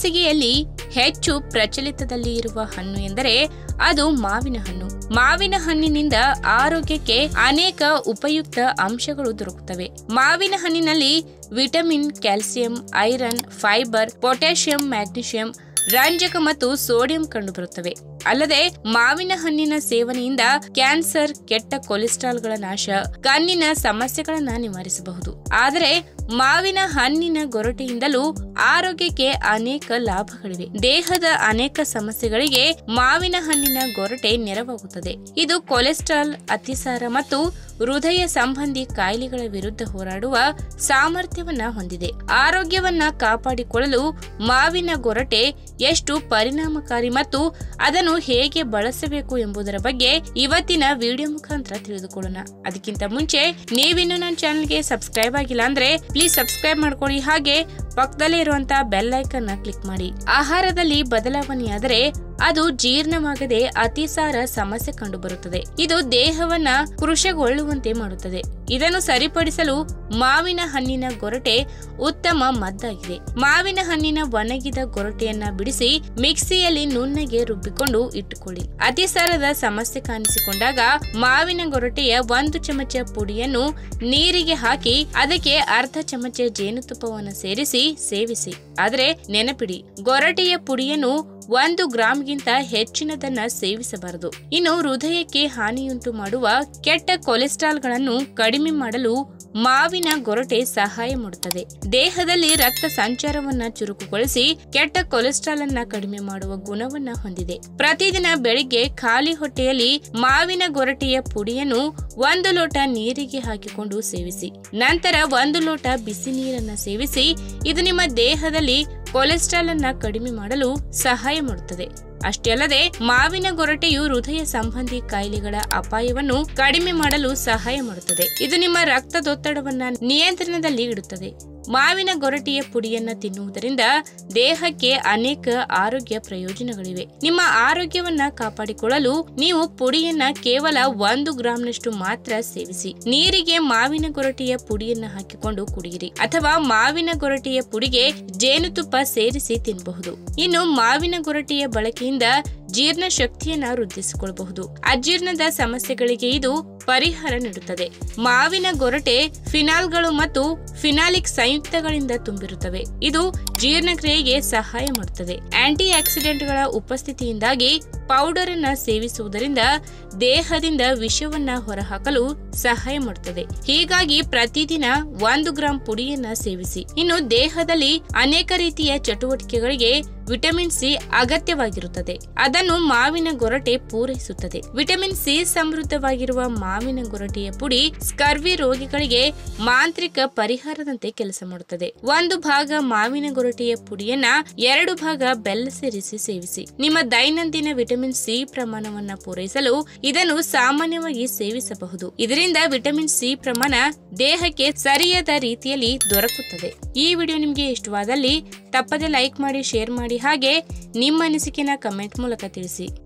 ಬೇಸಿಗೆಯಲ್ಲಿ ಹೆಚ್ಚು ಪ್ರಚಲಿತದಲ್ಲಿ ಇರುವ ಹಣ್ಣು ಎಂದರೆ ಅದು ಮಾವಿನ ಹಣ್ಣು ಮಾವಿನ ಹಣ್ಣಿನಿಂದ ಆರೋಗ್ಯಕ್ಕೆ ಅನೇಕ ಉಪಯುಕ್ತ ಅಂಶಗಳು ದೊರಕುತ್ತವೆ ಮಾವಿನ ಹಣ್ಣಿನಲ್ಲಿ vitamin calcium iron fibre potassium magnesium ರಂಜಕ ಮತ್ತು ಸೋಡಿಯಂ ಕಂಡುಬರುತ್ತವೆ ಅಲ್ಲದೆ ಮಾವಿನ ಹಣ್ಣಿನ ಸೇವನೆಯಿಂದ ಕ್ಯಾನ್ಸರ್ ಕೆಟ್ಟ ಕೊಲೆಸ್ಟ್ರಾಲ್ಗಳ ನಾಶ ಕಣ್ಣಿನ ಸಮಸ್ಯೆಗಳನ್ನ ನಿವಾರಿಸಬಹುದು ಆದರೆ ಮಾವಿನ ಹಣ್ಣಿನ ಗೊರಟೆಯಿಂದಲೂ ಆರೋಗ್ಯಕ್ಕೆ ಅನೇಕ ಲಾಭಗಳಿವೆ ದೇಹದ ಅನೇಕ ಸಮಸ್ಯೆಗಳಿಗೆ ಮಾವಿನ ಹಣ್ಣಿನ ಗೊರಟೆ ನೆರವಾಗುತ್ತದೆ ಇದು ಕೊಲೆಸ್ಟ್ರಾಲ್ ಅತಿಸಾರ ಮತ್ತು ಹೃದಯ ಸಂಬಂಧಿ ಕಾಯಿಲೆಗಳ ವಿರುದ್ಧ ಹೋರಾಡುವ ಸಾಮರ್ಥ್ಯವನ್ನ ಹೊಂದಿದೆ ಆರೋಗ್ಯವನ್ನ ಕಾಪಾಡಿಕೊಳ್ಳಲು ಮಾವಿನ ಗೊರಟೆ ಎಷ್ಟು ಪರಿಣಾಮಕಾರಿ ಮತ್ತು ಅದನ್ನು ಹೇಗೆ ಬಳಸಬೇಕು ಎಂಬುದರ ಬಗ್ಗೆ ಇವತ್ತಿನ ವಿಡಿಯೋ ಮುಖಾಂತರ ತಿಳಿದುಕೊಳ್ಳೋಣ ಅದಕ್ಕಿಂತ ಮುಂಚೆ ನೀವಿನ್ನು ನನ್ನ ಚಾನಲ್ಗೆ ಸಬ್ಸ್ಕ್ರೈಬ್ ಆಗಿಲ್ಲ ಅಂದ್ರೆ ಪ್ಲೀಸ್ ಸಬ್ಸ್ಕ್ರೈಬ್ ಮಾಡ್ಕೊಳ್ಳಿ ಹಾಗೆ ಪಕ್ಕದಲ್ಲೇ ಇರುವಂತಹ ಬೆಲ್ ಐಕನ್ ನ ಕ್ಲಿಕ್ ಮಾಡಿ ಆಹಾರದಲ್ಲಿ ಬದಲಾವಣೆಯಾದರೆ ಅದು ಜೀರ್ಣವಾಗದೆ ಅತಿಸಾರ ಸಮಸ್ಯೆ ಕಂಡುಬರುತ್ತದೆ ಇದು ದೇಹವನ್ನ ಕೃಶಗೊಳ್ಳುವಂತೆ ಮಾಡುತ್ತದೆ ಇದನ್ನು ಸರಿಪಡಿಸಲು ಮಾವಿನ ಹಣ್ಣಿನ ಗೊರಟೆ ಉತ್ತಮ ಮದ್ದಾಗಿದೆ ಮಾವಿನ ಹಣ್ಣಿನ ಒಣಗಿದ ಗೊರಟೆಯನ್ನ ಬಿಡಿಸಿ ಮಿಕ್ಸಿಯಲ್ಲಿ ನುಣ್ಣಗೆ ರುಬ್ಬಿಕೊಂಡು ಇಟ್ಟುಕೊಳ್ಳಿ ಅತಿಸಾರದ ಸಮಸ್ಯೆ ಕಾಣಿಸಿಕೊಂಡಾಗ ಮಾವಿನ ಗೊರಟೆಯ ಒಂದು ಚಮಚ ಪುಡಿಯನ್ನು ನೀರಿಗೆ ಹಾಕಿ ಅದಕ್ಕೆ ಅರ್ಧ ಚಮಚ ಜೇನುತುಪ್ಪವನ್ನು ಸೇರಿಸಿ ಸೇವಿಸಿ ಆದರೆ ನೆನಪಿಡಿ ಗೊರಟೆಯ ಪುಡಿಯನ್ನು ಒಂದು ಗ್ರಾಂಗಿಂತ ಹೆಚ್ಚಿನದನ್ನ ಸೇವಿಸಬಾರದು ಇನ್ನು ಹೃದಯಕ್ಕೆ ಹಾನಿಯುಂಟು ಮಾಡುವ ಕೆಟ್ಟ ಕೊಲೆಸ್ಟ್ರಾಲ್ಗಳನ್ನು ಕಡಿಮೆ ಮಾಡಲು ಮಾವಿನ ಗೊರಟೆ ಸಹಾಯ ಮಾಡುತ್ತದೆ ದೇಹದಲ್ಲಿ ರಕ್ತ ಸಂಚಾರವನ್ನ ಚುರುಕುಗೊಳಿಸಿ ಕೆಟ್ಟ ಕೊಲೆಸ್ಟ್ರಾಲ್ ಅನ್ನ ಕಡಿಮೆ ಮಾಡುವ ಗುಣವನ್ನ ಹೊಂದಿದೆ ಪ್ರತಿದಿನ ಬೆಳಿಗ್ಗೆ ಖಾಲಿ ಹೊಟ್ಟೆಯಲ್ಲಿ ಮಾವಿನ ಗೊರಟೆಯ ಪುಡಿಯನ್ನು ಒಂದು ಲೋಟ ನೀರಿಗೆ ಹಾಕಿಕೊಂಡು ಸೇವಿಸಿ ನಂತರ ಒಂದು ಲೋಟ ಬಿಸಿ ನೀರನ್ನ ಸೇವಿಸಿ ಇದು ನಿಮ್ಮ ದೇಹದಲ್ಲಿ ಕೊಲೆಸ್ಟ್ರಾಲ್ ಅನ್ನ ಕಡಿಮೆ ಮಾಡಲು ಸಹಾಯ ಮಾಡುತ್ತದೆ ಅಷ್ಟೇ ಅಲ್ಲದೆ ಮಾವಿನ ಗೊರಟೆಯು ಹೃದಯ ಸಂಬಂಧಿ ಕಾಯಿಲೆಗಳ ಅಪಾಯವನ್ನು ಕಡಿಮೆ ಮಾಡಲು ಸಹಾಯ ಮಾಡುತ್ತದೆ ಇದು ನಿಮ್ಮ ರಕ್ತದೊತ್ತಡವನ್ನ ನಿಯಂತ್ರಣದಲ್ಲಿ ಇಡುತ್ತದೆ ಮಾವಿನ ಗೊರಟೆಯ ಪುಡಿಯನ್ನ ತಿನ್ನುವುದರಿಂದ ದೇಹಕ್ಕೆ ಅನೇಕ ಆರೋಗ್ಯ ಪ್ರಯೋಜನಗಳಿವೆ ನಿಮ್ಮ ಆರೋಗ್ಯವನ್ನ ಕಾಪಾಡಿಕೊಳ್ಳಲು ನೀವು ಪುಡಿಯನ್ನ ಕೇವಲ ಒಂದು ಗ್ರಾಂನಷ್ಟು ಮಾತ್ರ ಸೇವಿಸಿ ನೀರಿಗೆ ಮಾವಿನ ಗೊರಟೆಯ ಪುಡಿಯನ್ನ ಹಾಕಿಕೊಂಡು ಕುಡಿಯಿರಿ ಅಥವಾ ಮಾವಿನ ಗೊರಟೆಯ ಪುಡಿಗೆ ಜೇನುತುಪ್ಪ ಸೇರಿಸಿ ತಿನ್ನಬಹುದು ಇನ್ನು ಮಾವಿನ ಗೊರಟೆಯ ಬಳಕೆಯಿಂದ ಜೀರ್ಣ ಶಕ್ತಿಯನ್ನ ವೃದ್ಧಿಸಿಕೊಳ್ಳಬಹುದು ಅಜೀರ್ಣದ ಸಮಸ್ಯೆಗಳಿಗೆ ಇದು ಪರಿಹಾರ ನೀಡುತ್ತದೆ ಮಾವಿನ ಗೊರಟೆ ಫಿನಾಲ್ಗಳು ಮತ್ತು ಫಿನಾಲಿಕ್ ಸಂಯುಕ್ತಗಳಿಂದ ತುಂಬಿರುತ್ತವೆ ಇದು ಜೀರ್ಣಕ್ರಿಯೆಗೆ ಸಹಾಯ ಮಾಡುತ್ತದೆ ಆಂಟಿ ಆಕ್ಸಿಡೆಂಟ್ಗಳ ಉಪಸ್ಥಿತಿಯಿಂದಾಗಿ ಪೌಡರ್ ಅನ್ನ ಸೇವಿಸುವುದರಿಂದ ದೇಹದಿಂದ ವಿಷವನ್ನ ಹೊರಹಾಕಲು ಸಹಾಯ ಮಾಡುತ್ತದೆ ಹೀಗಾಗಿ ಪ್ರತಿದಿನ ಒಂದು ಗ್ರಾಂ ಪುಡಿಯನ್ನ ಸೇವಿಸಿ ಇನ್ನು ದೇಹದಲ್ಲಿ ಅನೇಕ ರೀತಿಯ ಚಟುವಟಿಕೆಗಳಿಗೆ ವಿಟಮಿನ್ ಸಿ ಅಗತ್ಯವಾಗಿರುತ್ತದೆ ಅದನ್ನು ಮಾವಿನ ಗೊರಟೆ ಪೂರೈಸುತ್ತದೆ ವಿಟಮಿನ್ ಸಿ ಸಮೃದ್ಧವಾಗಿರುವ ಮಾವಿನ ಗೊರಟೆಯ ಪುಡಿ ಸ್ಕರ್ವಿ ರೋಗಿಗಳಿಗೆ ಮಾಂತ್ರಿಕ ಪರಿಹಾರದಂತೆ ಕೆಲಸ ಮಾಡುತ್ತದೆ ಒಂದು ಭಾಗ ಮಾವಿನ ಗೊರಟೆಯ ಪುಡಿಯನ್ನ ಎರಡು ಭಾಗ ಬೆಲ್ಲ ಸೇರಿಸಿ ಸೇವಿಸಿ ನಿಮ್ಮ ದೈನಂದಿನ ವಿಟಮಿನ್ ಸಿ ಪ್ರಮಾಣವನ್ನ ಪೂರೈಸಲು ಇದನ್ನು ಸಾಮಾನ್ಯವಾಗಿ ಸೇವಿಸಬಹುದು ಇದರಿಂದ ವಿಟಮಿನ್ ಸಿ ಪ್ರಮಾಣ ದೇಹಕ್ಕೆ ಸರಿಯಾದ ರೀತಿಯಲ್ಲಿ ದೊರಕುತ್ತದೆ ಈ ವಿಡಿಯೋ ನಿಮಗೆ ಇಷ್ಟವಾದಲ್ಲಿ ತಪ್ಪದೆ ಲೈಕ್ ಮಾಡಿ ಶೇರ್ ಮಾಡಿ ಹಾಗೆ ನಿಮ್ಮ ಅನಿಸಿಕೆನ ಕಮೆಂಟ್ ಮೂಲಕ ತಿಳಿಸಿ